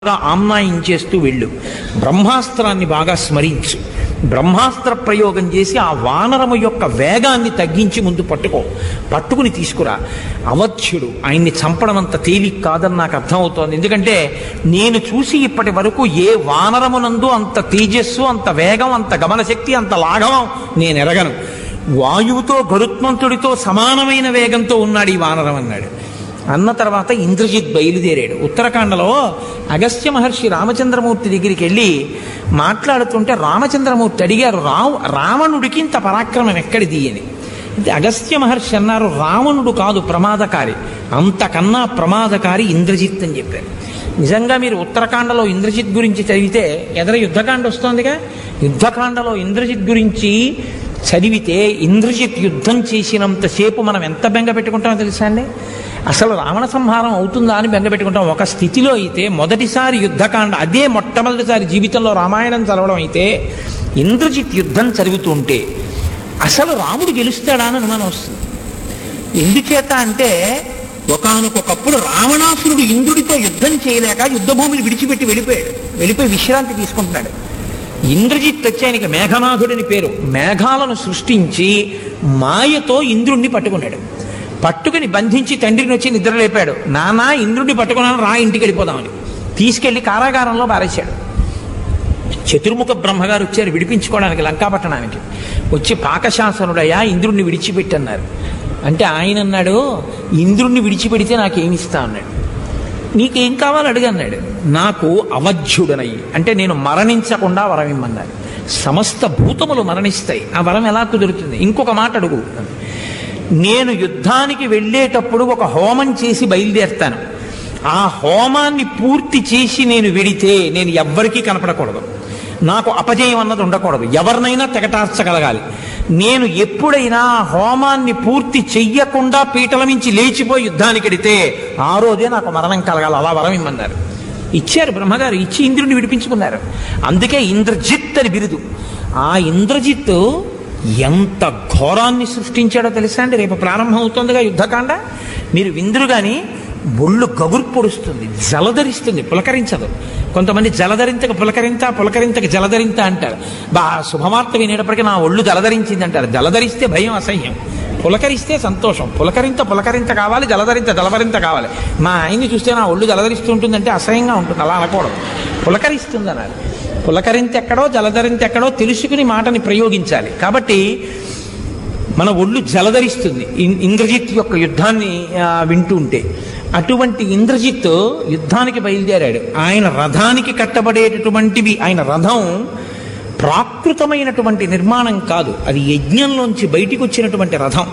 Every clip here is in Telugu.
బాగా ఆమ్నాయించేస్తూ వెళ్ళు బ్రహ్మాస్త్రాన్ని బాగా స్మరించు బ్రహ్మాస్త్ర ప్రయోగం చేసి ఆ వానరము యొక్క వేగాన్ని తగ్గించి ముందు పట్టుకో పట్టుకుని తీసుకురా అవధ్యుడు ఆయన్ని చంపడం అంత తేలిక కాదని నాకు అర్థమవుతోంది ఎందుకంటే నేను చూసి ఇప్పటి వరకు ఏ వానరమునందు అంత తేజస్సు అంత వేగం అంత గమనశక్తి అంత లాఘవం నేను ఎరగను వాయువుతో గరుత్మంతుడితో సమానమైన వేగంతో ఉన్నాడు ఈ వానరం అన్నాడు అన్న తర్వాత ఇంద్రజిత్ బయలుదేరాడు ఉత్తరాఖండలో అగస్త్య మహర్షి రామచంద్రమూర్తి దగ్గరికి వెళ్ళి మాట్లాడుతుంటే రామచంద్రమూర్తి అడిగారు రావు రావణుడికి ఇంత పరాక్రమం ఎక్కడిది అని అయితే అగస్త్య మహర్షి అన్నారు రావణుడు కాదు ప్రమాదకారి అంతకన్నా ప్రమాదకారి ఇంద్రజిత్ అని చెప్పారు నిజంగా మీరు ఉత్తరాఖండలో ఇంద్రజిత్ గురించి చదివితే ఎదర యుద్ధకాండ వస్తోందిగా యుద్ధకాండలో ఇంద్రజిత్ గురించి చదివితే ఇంద్రజిత్ యుద్ధం చేసినంతసేపు మనం ఎంత బెంగ పెట్టుకుంటామో తెలుసా అండి అసలు రావణ సంహారం అవుతుందా అని బెంగ పెట్టుకుంటాం ఒక స్థితిలో అయితే మొదటిసారి యుద్ధకాండ అదే మొట్టమొదటిసారి జీవితంలో రామాయణం చదవడం అయితే ఇంద్రజిత్ యుద్ధం చదువుతుంటే అసలు రాముడు గెలుస్తాడా అని అనుమానం వస్తుంది ఎందుచేత అంటే ఒకానొకప్పుడు రావణాసురుడు ఇంద్రుడితో యుద్ధం చేయలేక యుద్ధభూమిని విడిచిపెట్టి వెళ్ళిపోయాడు వెళ్ళిపోయి విశ్రాంతి తీసుకుంటున్నాడు ఇంద్రజిత్ వచ్చి ఆయనకి మేఘనాథుడని పేరు మేఘాలను సృష్టించి మాయతో ఇంద్రుణ్ణి పట్టుకున్నాడు పట్టుకుని బంధించి తండ్రిని వచ్చి నిద్రలేపాడు నానా ఇంద్రుడిని పట్టుకున్నాను రా ఇంటికి వెళ్ళిపోదామని తీసుకెళ్లి కారాగారంలో పారేశాడు చతుర్ముఖ బ్రహ్మగారు వచ్చారు విడిపించుకోవడానికి లంకాపట్టణానికి వచ్చి పాకశాసనుడయ్యా ఇంద్రుణ్ణి విడిచిపెట్టన్నారు అంటే ఆయన అన్నాడు ఇంద్రుణ్ణి విడిచిపెడితే నాకేమి ఇస్తా అన్నాడు నీకేం కావాలి అడిగన్నాడు నాకు అవధ్యుడనయ్యి అంటే నేను మరణించకుండా వరం ఇమ్మన్నారు సమస్త భూతములు మరణిస్తాయి ఆ వరం ఎలా కుదురుతుంది ఇంకొక మాట అడుగు నేను యుద్ధానికి వెళ్ళేటప్పుడు ఒక హోమం చేసి బయలుదేరుతాను ఆ హోమాన్ని పూర్తి చేసి నేను వెడితే నేను ఎవ్వరికీ కనపడకూడదు నాకు అపజయం అన్నది ఉండకూడదు ఎవరినైనా తెగటార్చగలగాలి నేను ఎప్పుడైనా ఆ హోమాన్ని పూర్తి చెయ్యకుండా పీటల మించి లేచిపోయి యుద్ధానికి వెడితే ఆ రోజే నాకు మరణం కలగాలి అలా వరం ఇమ్మన్నారు ఇచ్చారు బ్రహ్మగారు ఇచ్చి ఇంద్రుడిని విడిపించుకున్నారు అందుకే ఇంద్రజిత్ అని బిరుదు ఆ ఇంద్రజిత్ ఎంత ఘోరాన్ని సృష్టించాడో తెలుసా అండి రేపు ప్రారంభం అవుతుందిగా యుద్ధకాండ మీరు విందురు కానీ ఒళ్ళు గగురు పొడుస్తుంది జలధరిస్తుంది పులకరించదు కొంతమంది జలధరింతకు పులకరింత పులకరింతకు జలధరింత అంటారు బా శుభవార్త వినేటప్పటికీ నా ఒళ్ళు జలధరించింది అంటారు జలధరిస్తే భయం అసహ్యం పులకరిస్తే సంతోషం పులకరింత పులకరింత కావాలి జలధరింత జలధరింత కావాలి మా ఆయన్ని చూస్తే నా ఒళ్ళు జలధరిస్తూ ఉంటుందంటే అసహ్యంగా ఉంటుంది అలా అనకూడదు పులకరిస్తుంది అన్నారు పులకరింత ఎక్కడో జలధరింత ఎక్కడో తెలుసుకుని మాటని ప్రయోగించాలి కాబట్టి మన ఒళ్ళు జలధరిస్తుంది ఇన్- ఇంద్రజిత్ యొక్క యుద్ధాన్ని ఆ, వింటూ ఉంటే అటువంటి ఇంద్రజిత్ యుద్ధానికి బయలుదేరాడు ఆయన రథానికి కట్టబడేటటువంటివి ఆయన రథం ప్రాకృతమైనటువంటి నిర్మాణం కాదు అది యజ్ఞంలోంచి బయటికి వచ్చినటువంటి రథం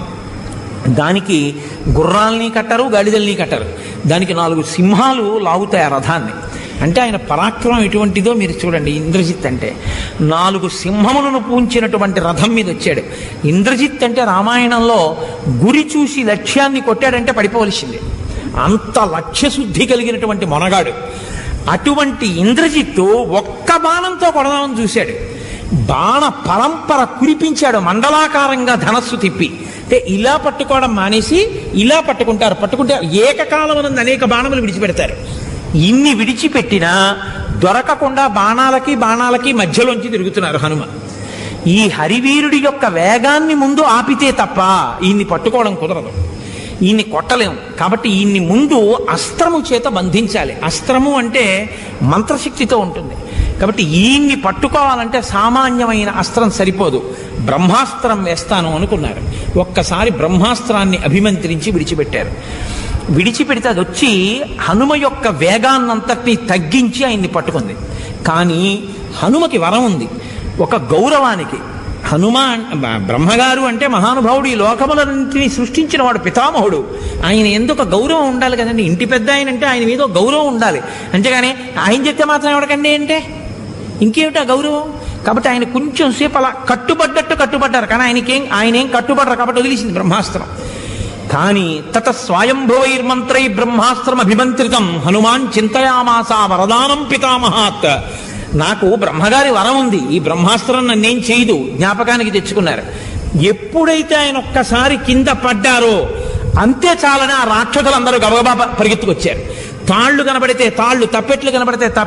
దానికి గుర్రాల్ని కట్టరు గాడిదల్ని కట్టరు దానికి నాలుగు సింహాలు లాగుతాయి ఆ రథాన్ని అంటే ఆయన పరాక్రమం ఎటువంటిదో మీరు చూడండి ఇంద్రజిత్ అంటే నాలుగు సింహములను పూంచినటువంటి రథం మీద వచ్చాడు ఇంద్రజిత్ అంటే రామాయణంలో గురి చూసి లక్ష్యాన్ని కొట్టాడంటే పడిపోవలసిందే అంత లక్ష్యశుద్ధి కలిగినటువంటి మొనగాడు అటువంటి ఇంద్రజిత్తు ఒక్క బాణంతో కొడదామని చూశాడు బాణ పరంపర కురిపించాడు మండలాకారంగా ధనస్సు తిప్పి అంటే ఇలా పట్టుకోవడం మానేసి ఇలా పట్టుకుంటారు పట్టుకుంటే ఏకకాలమునందు అనేక బాణములు విడిచిపెడతారు ఇన్ని విడిచిపెట్టినా దొరకకుండా బాణాలకి బాణాలకి మధ్యలోంచి తిరుగుతున్నారు హనుమ ఈ హరివీరుడి యొక్క వేగాన్ని ముందు ఆపితే తప్ప ఈయన్ని పట్టుకోవడం కుదరదు ఈయన్ని కొట్టలేము కాబట్టి ఈయన్ని ముందు అస్త్రము చేత బంధించాలి అస్త్రము అంటే మంత్రశక్తితో ఉంటుంది కాబట్టి ఈయన్ని పట్టుకోవాలంటే సామాన్యమైన అస్త్రం సరిపోదు బ్రహ్మాస్త్రం వేస్తాను అనుకున్నారు ఒక్కసారి బ్రహ్మాస్త్రాన్ని అభిమంత్రించి విడిచిపెట్టారు విడిచిపెడితే అది వచ్చి హనుమ యొక్క వేగాన్నంతటినీ తగ్గించి ఆయన్ని పట్టుకుంది కానీ హనుమకి వరం ఉంది ఒక గౌరవానికి హనుమ బ- బ్రహ్మగారు అంటే మహానుభావుడు ఈ లోకములన్నింటినీ సృష్టించిన వాడు పితామహుడు ఆయన ఎందుకు గౌరవం ఉండాలి కదండి ఇంటి పెద్ద ఆయన అంటే ఆయన మీద ఒక గౌరవం ఉండాలి అంతేగాని ఆయన చెప్తే మాత్రం ఎవరికండి అంటే ఇంకేమిటి ఆ గౌరవం కాబట్టి ఆయన కొంచెం సేపు అలా కట్టుబడ్డట్టు కట్టుబడ్డారు కానీ ఆయనకేం ఆయన ఏం కట్టుబడ్డారు కాబట్టి వదిలేసింది బ్రహ్మాస్త్రం కానీ తత స్వయంభవైర్మంత్రై బ్రహ్మాస్త్రం అభిమంత్రితం హనుమాన్ చింతయామాస వరదానం పితామహాత్ నాకు బ్రహ్మగారి వరం ఉంది ఈ బ్రహ్మాస్త్రం నన్నేం చేయదు జ్ఞాపకానికి తెచ్చుకున్నారు ఎప్పుడైతే ఆయన ఒక్కసారి కింద పడ్డారో అంతే చాలని ఆ రాక్షసులందరూ గబగబా పరిగెత్తుకొచ్చారు తాళ్ళు కనబడితే తాళ్ళు తప్పెట్లు కనబడితే